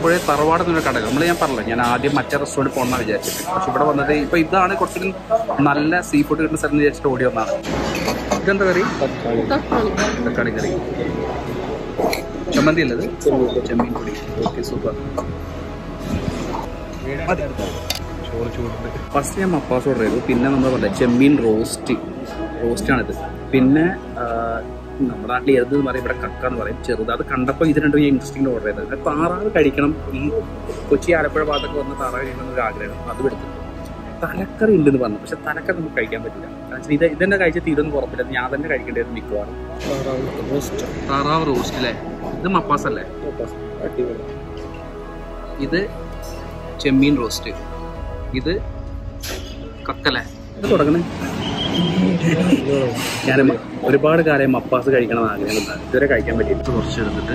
ആലപ്പുഴ തറവാട് എന്നൊരു കട നമ്മൾ ഞാൻ പറഞ്ഞില്ല ഞാൻ ആദ്യം മറ്റേ റെസ്റ്റോറൻറ്റ് പോകണമെന്ന് വിചാരിച്ചിട്ട് പക്ഷെ ഇവിടെ വന്നത് ഇപ്പൊ ഇതാണ് കുറച്ചുകൂടി നല്ല സീ ഫുഡ് കിട്ടുന്ന സ്ഥലം എന്ന് വിചാരിച്ചിട്ട് ഓടി വന്നതാണ് ഇതെന്താ കറി തക്കാളി കറി ചമ്മന്തി അല്ലത് ചെമ്മീൻ പൊടി ഓക്കെ സൂപ്പർ ചോറ് ചൂടുണ്ട് ഫസ്റ്റ് ഞാൻ മപ്പാസ് ഓർഡർ ചെയ്തു പിന്നെ നമ്മൾ പറഞ്ഞ ചെമ്മീൻ റോസ്റ്റ് റോസ്റ്റാണിത് പിന്നെ ആ, നമ്മുടെ നാട്ടിൽ ഏത് എന്ന് പറയും ഇവിടെ കക്ക എന്ന് പറയും ചെറുത് അത് കണ്ടപ്പോൾ ഇത് രണ്ടും ഞാൻ ഇൻട്രസ്റ്റിംഗ് ഓർഡർ ചെയ്തത് പിന്നെ താറാവ് കഴിക്കണം ഈ കൊച്ചി ആലപ്പുഴ ഭാഗത്തൊക്കെ വന്ന് താറാവ് കഴിക്കണം എന്നൊരു ആഗ്രഹം അതും എടുത്തു തലക്കറി ഉണ്ടെന്ന് പറഞ്ഞു പക്ഷെ തലക്കറി നമുക്ക് കഴിക്കാൻ പറ്റില്ല കാരണം വെച്ചാൽ ഇത് ഇതെന്നെ കഴിച്ച തീരൊന്നും ഉറപ്പില്ല ഞാൻ തന്നെ കഴിക്കേണ്ടത് മിക്കവാറും താറാവ് റോസ്റ്റ് അല്ലേ ഇത് മപ്പാസ് അല്ലേ ഇത് ചെമ്മീൻ റോസ്റ്റ് ഇത് കക്കലേ ഇത് തുടങ്ങണേ ഞാൻ ഒരുപാട് കാലം മപ്പാസ് കഴിക്കണം ആഗ്രഹം ഉണ്ടായിരുന്നു ഇതുവരെ കഴിക്കാൻ പറ്റിയിട്ട് കുറച്ച് എടുത്തിട്ട്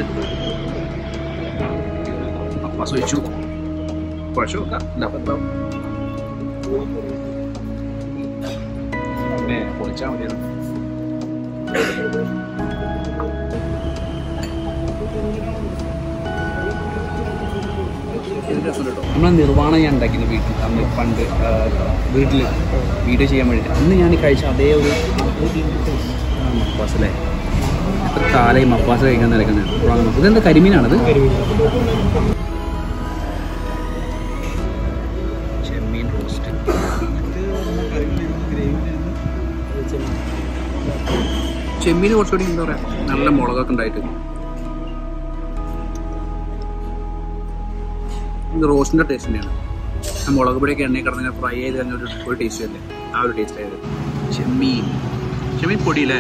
മപ്പാസ് വെച്ചു കുഴച്ച് നോക്കാം ഇല്ല, അപ്പൊ എന്താ? പിന്നെ പൊളിച്ചാൽ മതിയായിരുന്നു നമ്മളെ നിർവ്വാണം ഞാൻ ഉണ്ടാക്കിയിരുന്നു വീട്ടിൽ അന്ന് പണ്ട് വീട്ടിൽ വീഡിയോ ചെയ്യാൻ വേണ്ടിയിട്ട് അന്ന് ഞാൻ കഴിച്ച അതേ ഒരു മപ്പാസ് അല്ലേ എത്ര കാലം മപ്പാസ് കഴിക്കാൻ നടക്കുന്നത് ഇതെന്താ കരിമീനാണത് ചെമ്മീൻ റോസ്റ്റ് ചെമ്മീൻ കുറച്ചുകൂടി എന്താ പറയാ നല്ല മുളകൊക്കെ ഉണ്ടായിട്ട് ഇത് റോസ്റ്റിന്റെ ടേസ്റ്റ് തന്നെയാണ് ആ മുളക് പൊടിയൊക്കെ എണ്ണയിൽ കിടന്ന് ഫ്രൈ ചെയ്ത് തന്നെ ഒരു ഒരു ടേസ്റ്റ് അല്ലേ ആ ഒരു ടേസ്റ്റ് ആയത് ചെമ്മീൻ ചെമ്മീൻ പൊടിയില്ലേ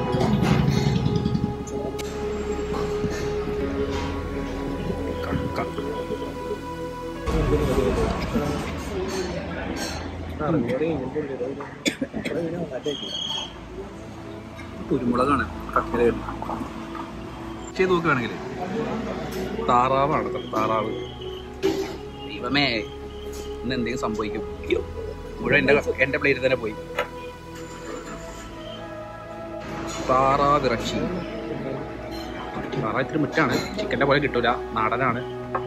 കക്ക. കുരുമുളകാണ് കക്കര ചെയ്ത് നോക്കുകയാണെങ്കിൽ താറാവാണ് കേട്ടോ, താറാവ് ദൈവമേ ഇന്ന് എന്തെങ്കിലും സംഭവിക്കും അയ്യോ മുഴുവൻ എൻ്റെ എൻ്റെ പ്ലേറ്റിൽ തന്നെ പോയി താറാവ് ഇറച്ചി താറാവ് ഇത്തിരി മുറ്റാണ് ചിക്കൻ്റെ പോലെ കിട്ടൂല നാടനാണ്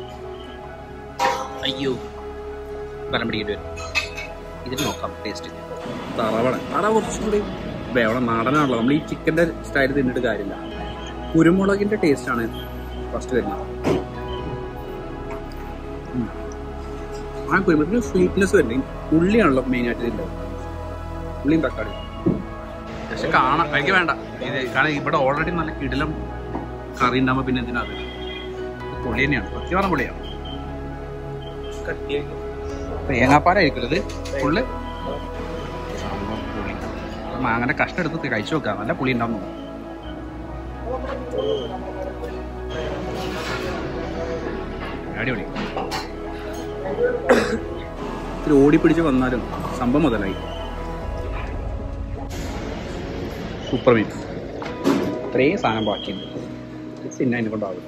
അയ്യോ ബലം പിടിക്കേണ്ടി വരും ഇതിന് നോക്കാം ടേസ്റ്റ് താറാവാണ് താറാവ് കുറച്ചും കൂടി വേണം നാടനാണല്ലോ നമ്മൾ ഈ ചിക്കൻ്റെ സ്റ്റൈൽ തിന്നിട്ട് കാര്യമില്ല കുരുമുളകിൻ്റെ ടേസ്റ്റാണ് ഫസ്റ്റ് വരുന്നത് ഉം. ആ കുരുമുളകിന് സ്വീറ്റ്നെസ് വരുന്നത് ഉള്ളിയാണല്ലോ മെയിൻ ആയിട്ട് ഇതിൻ്റെ ഉള്ളിയും തക്കാളി പക്ഷെ കാണാം എനിക്ക് വേണ്ട ഇത് കാരണം ഇവിടെ ഓൾറെഡി നല്ല കിടിലം കറി ഉണ്ടാകുമ്പോൾ പിന്നെ എന്തിനാ അത് ഇത് പൊളി തന്നെയാണ് സത്യമാണ് പൊളിയാണ് തേങ്ങാപ്പാലായിരിക്കും ഇത് ഫുള്ള് സംഭവം പുളി മാങ്ങന്റെ കഷ്ടം എടുത്ത് കഴിച്ചു നോക്കാം നല്ല പുളി ഉണ്ടാവും തോന്നുന്നു. അടിപൊളി ഇത്തിരി ഓടിപ്പിടിച്ച് വന്നാലും സംഭവം മുതലായി സൂപ്പർ മീൻ ഇത്രയും സാധനം ബാക്കിയുണ്ട് പിന്നെ അതിനെ കൊണ്ടാകും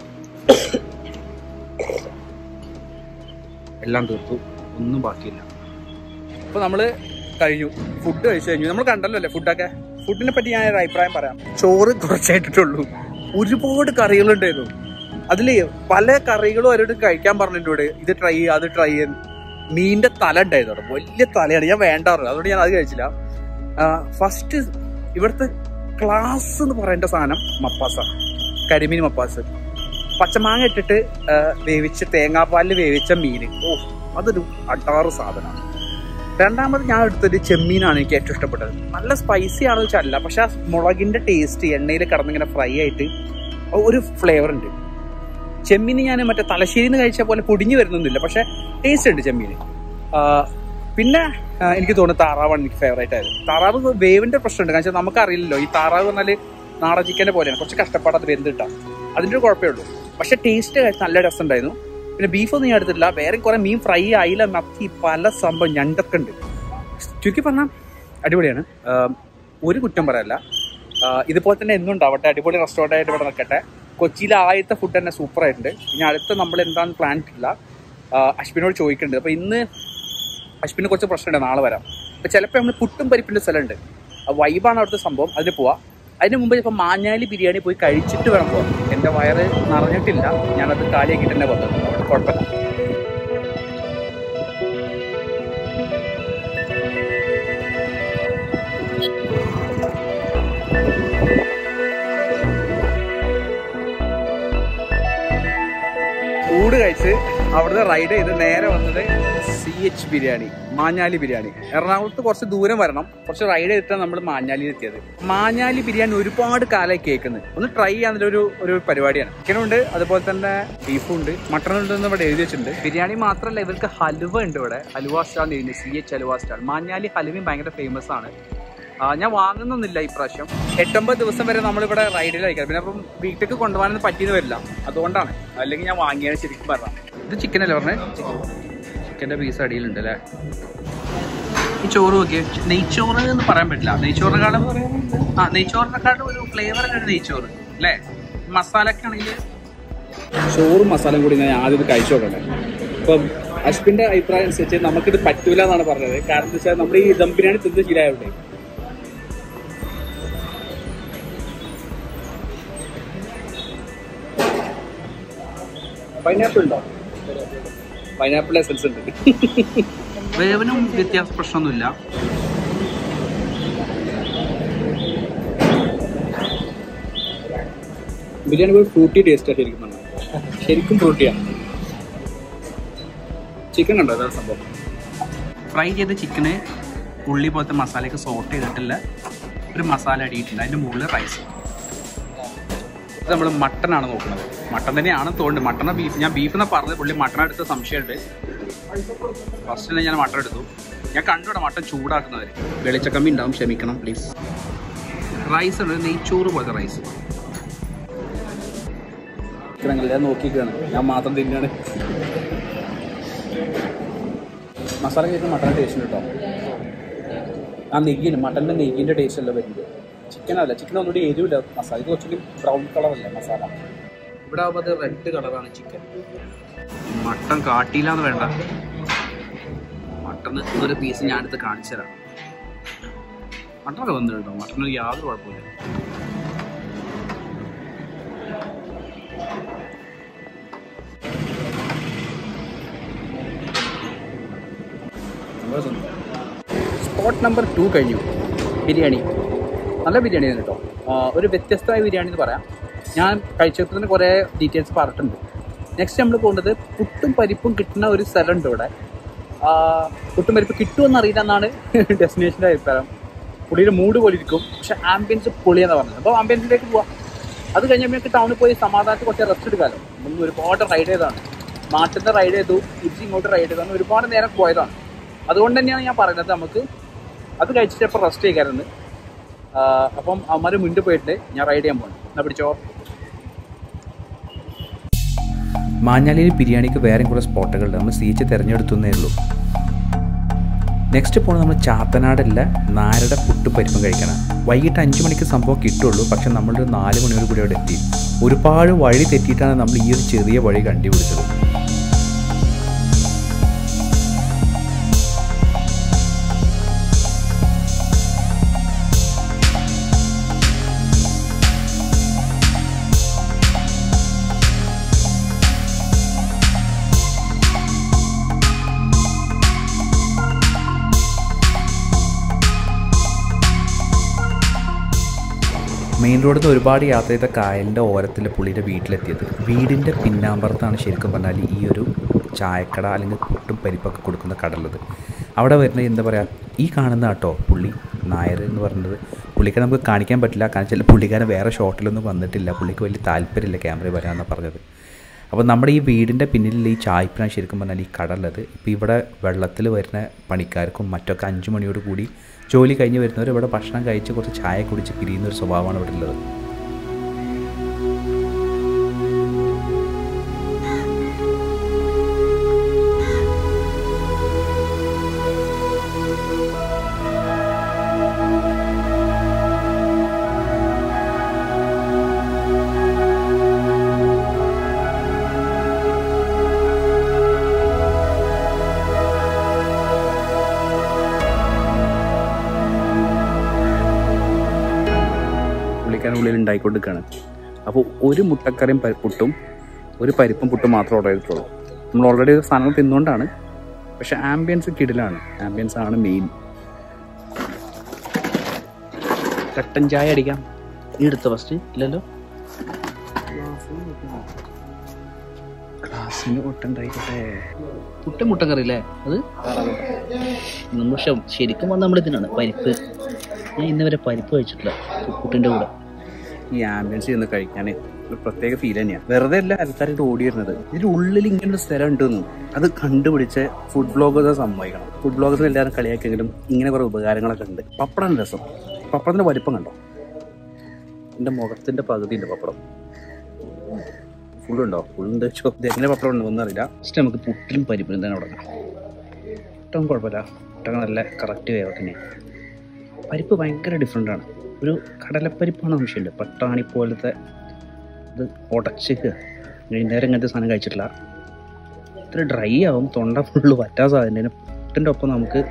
എല്ലാം തീർത്തു ഒന്നും ബാക്കിയില്ല അപ്പോൾ നമ്മൾ കഴിഞ്ഞു ഫുഡ് കഴിച്ചു കഴിഞ്ഞു നമ്മൾ കണ്ടല്ലോ അല്ലേ ഫുഡൊക്കെ ഫുഡിനെ പറ്റി ഞാൻ ഒരു അഭിപ്രായം പറയാം ചോറ് കുറച്ചായിട്ടുള്ളൂ ഒരുപാട് കറികളുണ്ടായിരുന്നു അതിൽ പല കറികളും അവരോട് കഴിക്കാൻ പറഞ്ഞിട്ടുണ്ട് ഇത് ട്രൈ ചെയ്യുക അത് ട്രൈ ചെയ്യാൻ മീനിന്റെ തല ഉണ്ടായിരുന്നു അവിടെ വലിയ തലയാണ് ഞാൻ വേണ്ട പറഞ്ഞു അതുകൊണ്ട് ഞാൻ അത് കഴിച്ചില്ല ഫസ്റ്റ് ഇവിടുത്തെ ക്ലാസ് എന്ന് പറയേണ്ട സാധനം മപ്പാസാണ് കരിമീൻ മപ്പാസ് പച്ചമാങ്ങ ഇട്ടിട്ട് ആ, വേവിച്ച തേങ്ങാപ്പാലിൽ വേവിച്ച മീൻ ഓ അതൊരു അടാറ് സാധനമാണ് രണ്ടാമത് ഞാൻ എടുത്തത് ചെമ്മീനാണ് എനിക്ക് ഏറ്റവും ഇഷ്ടപ്പെട്ടത് നല്ല സ്പൈസി ആണെന്ന് വെച്ചല്ല പക്ഷെ ആ മുളകിന്റെ ടേസ്റ്റ് എണ്ണയിൽ കിടന്നിങ്ങനെ ഫ്രൈ ആയിട്ട് ഒരു ഫ്ലേവർ ഉണ്ട് ചെമ്മീന് ഞാൻ മറ്റേ തലശ്ശേരിന്ന് കഴിച്ച പോലെ പൊടിഞ്ഞു വരുന്നൊന്നുമില്ല പക്ഷെ ടേസ്റ്റ് ഉണ്ട് ചെമ്മീന് ആ, പിന്നെ ആ, എനിക്ക് തോന്നുന്നു താറാവാണ് എനിക്ക് ഫേവറേറ്റ് ആയത് താറാവ് വേവിന്റെ പ്രശ്നമുണ്ട് കാരണം വെച്ചാൽ നമുക്കറിയില്ലല്ലോ ഈ താറാവ് പറഞ്ഞാൽ നാടൻ ചിക്കൻ്റെ പോലെയാണ് കുറച്ച് കഷ്ടപ്പാട് അത് വെന്ത് കിട്ടാം അതിൻ്റെ ഒരു കുഴപ്പമേ ഉള്ളൂ പക്ഷെ ടേസ്റ്റ് നല്ല രസമുണ്ടായിരുന്നു പിന്നെ ബീഫൊന്നും ഞാൻ എടുത്തിട്ടില്ല വേറെ കുറെ മീൻ ഫ്രൈ അയില മത്തി പല സംഭവം ഞണ്ടൊക്കെ ഉണ്ട് ചുരുക്കി പറഞ്ഞാൽ അടിപൊളിയാണ് ആ, ഒരു കുറ്റം പറയല്ല ആ, ഇതുപോലെ തന്നെ എന്നും ഉണ്ടാവട്ടെ അടിപൊളി റെസ്റ്റോറൻ്റ് ആയിട്ട് ഇവിടെ നിൽക്കട്ടെ കൊച്ചിയിലെ ആദ്യത്തെ ഫുഡ് തന്നെ സൂപ്പർ ആയിട്ടുണ്ട് ഇനി അടുത്ത നമ്മൾ എന്താണെന്ന് പ്ലാൻ ഇട്ടില്ല ആ, അശ്വിനോട് ചോദിക്കുന്നുണ്ട് അപ്പോൾ ഇന്ന് അശ്വിന് കുറച്ച് പ്രശ്നമുണ്ട് നാളെ വരാം അപ്പോൾ ചിലപ്പോൾ നമ്മൾ പുട്ടും പരിപ്പിൻ്റെ സ്ഥലമുണ്ട് ആ വൈബാണ് അവിടുത്തെ സംഭവം അതിന് പോവാം അതിന് മുമ്പ് ഇപ്പം മാഞ്ഞാലി ബിരിയാണി പോയി കഴിച്ചിട്ട് വേണം പോവാം എൻ്റെ വയറ് നിറഞ്ഞിട്ടില്ല ഞാനത് കാലിയാക്കിയിട്ട് തന്നെ വന്നത് അവിടെ കുഴപ്പമില്ല ഊട് കഴിച്ച് അവിടുന്ന് റൈഡ് ചെയ്ത് നേരെ വന്നത് സി എച്ച് ബിരിയാണി മാഞ്ഞാലി ബിരിയാണി എറണാകുളത്ത് കുറച്ച് ദൂരം വരണം കുറച്ച് റൈഡ് ചെയ്തിട്ടാണ് നമ്മൾ മാഞ്ഞാലിയിൽ എത്തിയത് മാഞ്ഞാലി ബിരിയാണി ഒരുപാട് കാലമായി കേൾക്കുന്നത് ഒന്ന് ട്രൈ ചെയ്യാനുള്ള ഒരു ഒരു പരിപാടിയാണ് ചിക്കനുണ്ട് അതുപോലെ തന്നെ ബീഫും ഉണ്ട് മട്ടൺ ഉണ്ടെന്ന് ഇവിടെ എഴുതി വെച്ചിട്ടുണ്ട് ബിരിയാണി മാത്രമല്ല ഇവർക്ക് ഹലുവ ഉണ്ട് ഇവിടെ ഹലുവ സ്റ്റാൾ എഴുതി C H halwa stall Manjali ഹലുവയും ഭയങ്കര ഫേമസ് ആണ് ആ, ഞാൻ വാങ്ങുന്നൊന്നുമില്ല ഇപ്രാവശ്യം എട്ടൊമ്പത് ദിവസം വരെ നമ്മളിവിടെ റൈഡിൽ കഴിക്കാം പിന്നെ അപ്പം വീട്ടിലേക്ക് കൊണ്ടുപോകാനൊന്നും പറ്റിയെന്ന് വരില്ല അതുകൊണ്ടാണ് അല്ലെങ്കിൽ ഞാൻ വാങ്ങിയത് ശരിക്കും പറഞ്ഞാൽ ഇത് ചിക്കൻ അല്ലേ പറഞ്ഞേ ചിക്കൻ്റെ പീസ് അടിയിലുണ്ട് അല്ലേ ഈ ചോറ് നോക്കിയേ നെയ്ച്ചോറ് എന്ന് പറയാൻ പറ്റില്ല നെയ്ച്ചോറിനെക്കാളും ആ നെയ്ച്ചോറിനെക്കാളും ഒരു ഫ്ലേവർ ഒരു നെയ്ച്ചോറ് അല്ലേ മസാലയൊക്കെ ആണെങ്കിൽ ചോറും മസാലയും കൂടി ഞാൻ ആദ്യം ഇത് കഴിച്ചു നോക്കട്ടെ ഇപ്പം അശ്വിന്റെ അഭിപ്രായം അനുസരിച്ച് നമുക്കിത് പറ്റൂല എന്നാണ് പറഞ്ഞത് കാരണം എന്താ വെച്ചാൽ നമ്മൾ ഈ ദം ബിരിയാണി തിന്ന് ശീലമായോണ്ടേ പൈനാപ്പിൾ ഉണ്ടോ പൈനാപ്പിൾ എസൻസ് ഉണ്ട് വേവനും വ്യത്യാസ പ്രശ്നമൊന്നുമില്ല ബിരിയാണി ഒരു ഫ്രൂട്ടി ടേസ്റ്റാണ് ശരിക്കും പറഞ്ഞാൽ ശരിക്കും ഫ്രൂട്ടിയാണ് ചിക്കൻ കണ്ടോ അതാണ് സംഭവം ഫ്രൈ ചെയ്ത ചിക്കന് ഉള്ളി പോലത്തെ മസാലയൊക്കെ സോട്ട് ചെയ്തിട്ടില്ല ഒരു മസാല അടിയിട്ടുണ്ട് അതിൻ്റെ മുകളിൽ റൈസ് ഇത് നമ്മൾ മട്ടനാണ് നോക്കുന്നത് മട്ടൻ തന്നെയാണ് തോന്നുന്നത് മട്ടണ ബീഫ് ഞാൻ ബീഫ് എന്നാ പറഞ്ഞത് പുള്ളി മട്ടൺ എടുത്ത സംശയമുണ്ട് ഫസ്റ്റ് തന്നെ ഞാൻ മട്ടൺ എടുത്തു ഞാൻ കണ്ടുവിടെ മട്ടൻ ചൂടാക്കുന്നവർ വെളിച്ചക്കമ്മി ഉണ്ടാവും ക്ഷമിക്കണം പ്ലീസ് റൈസ് ഉണ്ട് നെയ്ച്ചോറ് പോലത്തെ റൈസ് ഞാൻ നോക്കിക്കാണ് ഞാൻ മാത്രം തിന്നാണ് മസാല കഴിക്കുന്ന മട്ടൻ്റെ ടേസ്റ്റ് കേട്ടോ ആ നെയ്യിന് മട്ടൻ്റെ നെയ്യിൻ്റെ ടേസ്റ്റ് അല്ല വരുന്നത് ചിക്കൻ അല്ല ചിക്കൻ ഒന്നുകൂടി എരിവില്ല മസാല ഇത് കുറച്ചുകൂടി ബ്രൗൺ കളറല്ല മസാല ഇവിടെ ആകുമ്പോൾ അത് റെഡ് കളറാണ് ചിക്കൻ മട്ടൻ കാട്ടിയില്ലാന്ന് വേണ്ട മട്ടൺ ഒരു പീസ് ഞാനെടുത്ത് കാണിച്ചു തരാം മട്ടനൊക്കെ വന്നിട്ടുണ്ടോ മട്ടന് യാതൊരു കുഴപ്പമില്ല സ്പോട്ട് നമ്പർ ടു കഴിഞ്ഞു ബിരിയാണി നല്ല ബിരിയാണി ആയിരുന്നു കേട്ടോ ആ, ഒരു വ്യത്യസ്തമായ ബിരിയാണി എന്ന് പറയാം ഞാൻ കഴിച്ചതിന് കുറേ ഡീറ്റെയിൽസ് പറഞ്ഞിട്ടുണ്ട് നെക്സ്റ്റ് നമ്മൾ പോകുന്നത് പുട്ടും പരിപ്പും കിട്ടുന്ന ഒരു സ്ഥലമുണ്ട് ഇവിടെ ആ, പുട്ടും പരിപ്പ് കിട്ടുമെന്ന് അറിയില്ല എന്നാണ് ഡെസ്റ്റിനേഷൻ്റെ അഭിപ്രായം പുള്ളിയുടെ മൂഡ് പോലെ ഇരിക്കും പക്ഷെ ആംബിയൻസ് പൊളിയെന്ന് പറഞ്ഞത് അപ്പോൾ ആംബിയൻസിലേക്ക് പോവാം അത് കഴിഞ്ഞ് നമുക്ക് ടൗണിൽ പോയി സമാധാനത്തിൽ കുറച്ച് റെസ്റ്റ് എടുക്കാമല്ലോ നമ്മൾ ഒരുപാട് റൈഡ് ചെയ്തതാണ് നാട്ടിൽ റൈഡ് ചെയ്തു തിരിച്ച് ഇങ്ങോട്ട് റൈഡ് ചെയ്തു അങ്ങനെ ഒരുപാട് നേരം പോയതാണ് അതുകൊണ്ട് തന്നെയാണ് ഞാൻ പറയുന്നത് നമുക്ക് അത് കഴിച്ചിട്ട് ഇപ്പോൾ റെസ്റ്റ് ചെയ്യാറുണ്ട് അപ്പം അവന്മാർ മുന്നിൽ പോയിട്ട് ഞാൻ റൈഡ് ചെയ്യാൻ പോകണം എന്നാ പിടിച്ചോ മാഞ്ഞാലിയിൽ ബിരിയാണിക്ക് വേറെ കുറേ സ്പോട്ടുകളുണ്ട് നമ്മൾ സീച്ച് തിരഞ്ഞെടുത്തുന്നേ ഉള്ളൂ നെക്സ്റ്റ് പോണത് നമ്മൾ ചാത്തനാടല്ല നാരയുടെ പുട്ടും പരിപ്പും കഴിക്കണം വൈകിട്ട് അഞ്ച് മണിക്ക് സംഭവം കിട്ടുള്ളൂ പക്ഷെ നമ്മളൊരു നാല് മണിയോട് കൂടി അവിടെ എത്തി ഒരുപാട് വഴി തെറ്റിയിട്ടാണ് നമ്മൾ ഈ ഒരു ചെറിയ വഴി കണ്ടുപിടിച്ചത് മെയിൻ റോഡിൽ നിന്ന് ഒരുപാട് യാത്ര ചെയ്ത കായലിൻ്റെ ഓരത്തിൽ പുള്ളിയുടെ വീട്ടിലെത്തിയത് വീടിൻ്റെ പിന്നാമ്പുറത്താണ് ശരിക്കും പറഞ്ഞാൽ ഈ ഒരു ചായക്കട അല്ലെങ്കിൽ പുട്ടും പരിപ്പൊക്കെ കൊടുക്കുന്ന കടലുള്ളത് അവിടെ വരുന്ന എന്താ പറയുക ഈ കാണുന്ന കേട്ടോ പുള്ളി നായർ എന്ന് പറയുന്നത് പുള്ളിക്കാരെ നമുക്ക് കാണിക്കാൻ പറ്റില്ല കാരണം വെച്ചാൽ പുള്ളിക്കാരൻ വേറെ ഷോട്ടിലൊന്നും വന്നിട്ടില്ല പുള്ളിക്ക് വലിയ താല്പര്യമില്ല ക്യാമറ വരാമെന്നാണ് പറഞ്ഞത് അപ്പോൾ നമ്മുടെ ഈ വീടിൻ്റെ പിന്നിലുള്ള ഈ ചായ്പിനാണ് ശരിക്കും പറഞ്ഞാൽ ഈ കടലുള്ളത് ഇപ്പോൾ ഇവിടെ വെള്ളത്തിൽ വരുന്ന പണിക്കാർക്കും മറ്റൊക്കെ അഞ്ച് മണിയോട് കൂടി ജോലി കഴിഞ്ഞ് വരുന്നവർ ഇവിടെ ഭക്ഷണം കഴിച്ച് കുറച്ച് ചായ കുടിച്ച് പിരിയുന്ന ഒരു സ്വഭാവമാണ് ഇവിടെ ഉള്ളത് പുള്ളിക്കാരൻ ഉള്ളിൽ ഉണ്ടായിക്കൊണ്ടിരിക്കുകയാണ് അപ്പോൾ ഒരു മുട്ടക്കറിയും പരി- പുട്ടും ഒരു പരിപ്പും പുട്ടും മാത്രം ഓർഡർ ചെയ്തിട്ടുള്ളൂ നമ്മൾ ഓൾറെഡി സാധനങ്ങൾ തിന്നുകൊണ്ടാണ് പക്ഷെ ആംബിയൻസ് കിടിലാണ് ആംബിയൻസ് ആണ് മെയിൻ കട്ടൻ ചായ അടിക്കാം നീ എടുത്ത ഫസ്റ്റ് ഇല്ലല്ലോ ഗ്ലാസ്സിന് ഒട്ടുണ്ടായിക്കോട്ടെ പുട്ടും മുട്ടക്കറി അല്ലേ അത് നമ്മൾ ശ- ശരിക്കും പറഞ്ഞാൽ നമ്മൾ ഇതിനാണ് പരിപ്പ് ഞാൻ ഇന്ന് വരെ പരിപ്പ് കഴിച്ചിട്ടില്ല പുട്ടിൻ്റെ കൂടെ ഈ ആംബിയൻസ് ചെന്ന് കഴിക്കാൻ ഒരു പ്രത്യേക ഫീൽ തന്നെയാണ് വെറുതെ അല്ല ആൾക്കാരായിട്ട് ഓടി വരുന്നത് ഇതിന്റെ ഉള്ളിൽ ഇങ്ങനെ ഒരു സ്ഥലം ഉണ്ടെന്നും അത് കണ്ടുപിടിച്ച ഫുഡ് ബ്ലോഗേഴ്സ് സമ്മതിക്കണം ഫുഡ് ബ്ലോഗേഴ്സ് എല്ലാവരും കളിയാക്കിയെങ്കിലും ഇങ്ങനെ കുറെ ഉപകാരങ്ങളൊക്കെ ഉണ്ട് പപ്പടം രസം പപ്പടത്തിന്റെ വലിപ്പം കണ്ടോ എന്റെ മുഖത്തിന്റെ പകുതി ഉണ്ട് പപ്പടം ഫുള്ളുണ്ടോ ഫുള്ളുണ്ട് ഇത് എങ്ങനെ പപ്പടം ഉണ്ടോ ഒന്നും അറിയില്ല ഫസ്റ്റ് നമുക്ക് പുട്ടിലും പരിപ്പിലും തന്നെ തുടങ്ങാം ഒട്ടും കുഴപ്പമില്ല ഒട്ടകം നല്ല കറക്റ്റ് വേവ് തന്നെ പരിപ്പ് ഭയങ്കര ഡിഫറെൻ്റ് ആണ് ഒരു കടലപ്പരിപ്പാണ് ആവശ്യമുണ്ട് പട്ടാണി പോലത്തെ ഇത് ഉടച്ചേക്കുക വൈകുന്നേരം ഇങ്ങനത്തെ സാധനം കഴിച്ചിട്ടില്ല ഇത്ര ഡ്രൈ ആവും തൊണ്ട ഫുള്ള് പറ്റാൻ സാധ്യത പുട്ടിൻ്റെ ഒപ്പം നമുക്ക്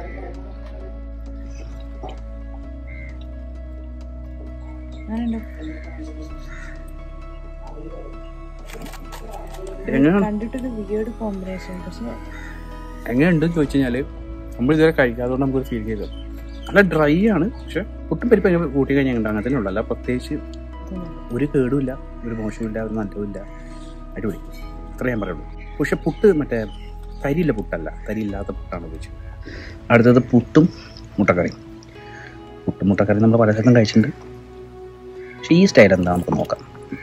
എങ്ങനെയാണ് കണ്ടിട്ടൊരു വിയേർഡ് കോമ്പിനേഷൻ പക്ഷെ എങ്ങനെയുണ്ടെന്ന് ചോദിച്ചു കഴിഞ്ഞാൽ നമ്മൾ ഇതുവരെ കഴിക്കാത്തതുകൊണ്ട് നമുക്കൊരു ഫീൽ ചെയ്തു നല്ല ഡ്രൈ ആണ് പക്ഷെ പുട്ടും പരിപ്പ് അതിന് കൂട്ടി കഴിഞ്ഞാൽ അങ്ങനെ തന്നെ ഉള്ളൂ അല്ല പ്രത്യേകിച്ച് ഒരു കേടുമില്ല ഒരു മോശമില്ല ഒരു നല്ലതുമില്ല അടിപൊളി ഇത്രേ ഞാൻ പറയുള്ളൂ പക്ഷെ പുട്ട് മറ്റേ കരിയില്ല പുട്ടല്ല കരിയില്ലാത്ത പുട്ടാണ് ഉപയോഗിച്ചത് അടുത്തത് പുട്ടും മുട്ടക്കറി പുട്ടും മുട്ടക്കറി നമ്മൾ പല സ്ഥലത്തും കഴിച്ചിട്ടുണ്ട് പക്ഷെ ഈ സ്റ്റൈൽ എന്താ നമുക്ക് നോക്കാം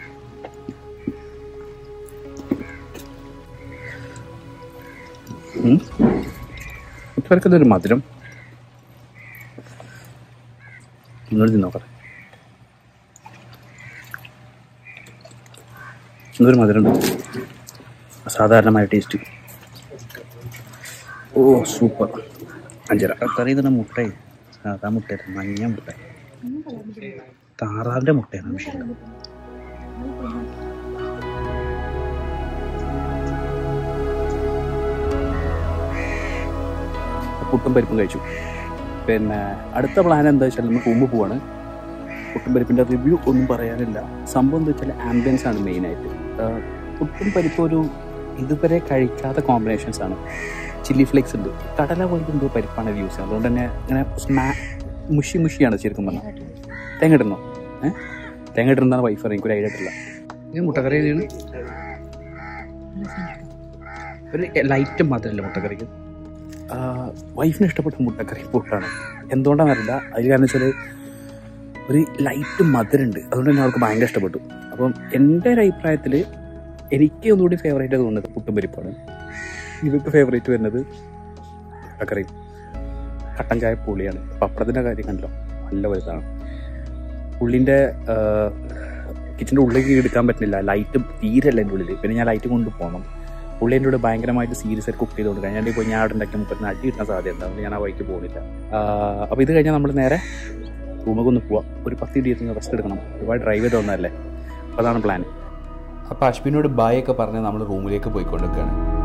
ഉം. മുട്ടക്കറിക്ക് ഇതൊരു മധുരം നിങ്ങൾ നോക്കട്ടെ എന്തൊരു മധുരമുണ്ട് സാധാരണമായ ടേസ്റ്റ് ഓ സൂപ്പർ അഞ്ചര കറി തന്നെ മുട്ടയും സാധാ മുട്ടയല്ല മഞ്ഞ മുട്ട താറാവിൻ്റെ മുട്ടയാണ് ആവശ്യം പുട്ടും പരിപ്പും കഴിച്ചു പിന്നെ അടുത്ത പ്ലാൻ എന്താ വെച്ചാൽ നമ്മൾ റൂമിൽ പോവാണ് പുട്ടും പരിപ്പിൻ്റെ റിവ്യൂ ഒന്നും പറയാനില്ല സംഭവം എന്താ വെച്ചാൽ ആംബിയൻസ് ആണ് മെയിനായിട്ട് പുട്ടും പരിപ്പും ഒരു ഇതുവരെ കഴിക്കാത്ത കോമ്പിനേഷൻസ് ആണ് ചില്ലി ഫ്ലേക്സ് ഉണ്ട് കടല പോലത്തെ എന്തോ പരിപ്പാണ് യൂസ് ചെയ്യുന്നത് അതുകൊണ്ട് തന്നെ ഇങ്ങനെ സ്മാ മുഷി മുഷിയാണ് ശരിക്കും പറഞ്ഞാൽ തേങ്ങ ഇടുന്നോ ഏഹ് തേങ്ങ ഇടുന്നതാണ് വൈഫ് എനിക്ക് ഒരു ഐഡിയ ഇട്ടില്ല ഇത് മുട്ടക്കറി തന്നെയാണ് ഒരു ലൈറ്റ് മാത്രമല്ല മുട്ടക്കറിക്ക് വൈഫിന് ഇഷ്ടപ്പെട്ട മുട്ടക്കറി പുട്ടാണ് എന്തുകൊണ്ടാണെന്ന് അറിയില്ല അതിൽ കാരണം വെച്ചാൽ ഒരു ലൈറ്റ് മധുരമുണ്ട് അതുകൊണ്ട് തന്നെ അവർക്ക് ഭയങ്കര ഇഷ്ടപ്പെട്ടു അപ്പം എൻ്റെ ഒരു അഭിപ്രായത്തിൽ എനിക്ക് ഒന്നുകൂടി ഫേവറേറ്റ് തോന്നുന്നത് പുട്ടും പരിപ്പാണ് ഇവർക്ക് ഫേവറേറ്റ് വരുന്നത് മുട്ടക്കറി കട്ടൻ ചായ പുളിയാണ് പപ്പടത്തിൻ്റെ കാര്യം കണ്ടല്ലോ നല്ല വലുതാണ് ഉള്ളിൻ്റെ കിച്ചൻ്റെ ഉള്ളിലേക്ക് എടുക്കാൻ പറ്റുന്നില്ല ലൈറ്റ് തീരല്ല എൻ്റെ ഉള്ളിൽ പിന്നെ ഞാൻ ലൈറ്റ് കൊണ്ട് പോകണം പുള്ളി എൻ്റെ കൂടെ ഭയങ്കരമായിട്ട് സീരിയസ് ആയിട്ട് കുക്ക് ചെയ്തുകൊണ്ട് കഴിഞ്ഞാൽ പോയി ഞാൻ അവിടെ ഉണ്ടാക്കിയ മുപ്പത്തിന് അടി കിട്ടുന്ന സാധ്യത ഉണ്ട് അതുകൊണ്ട് ഞാൻ ആ വഴിക്ക് പോകുന്നില്ല അപ്പോൾ ഇത് കഴിഞ്ഞാൽ നമ്മൾ നേരെ റൂമൊക്കെ ഒന്ന് പോവാം ഒരു പത്ത് ഇരുപത്തി റെസ്റ്റ് എടുക്കണം ഒരുപാട് ഡ്രൈവ് ചെയ്ത് വന്നതല്ലേ അപ്പോൾ അതാണ് പ്ലാൻ അപ്പോൾ അശ്വിനോട് ബായ് ഒക്കെ പറഞ്ഞ് നമ്മൾ റൂമിലേക്ക് പോയിക്കൊണ്ടിരിക്കുകയാണ്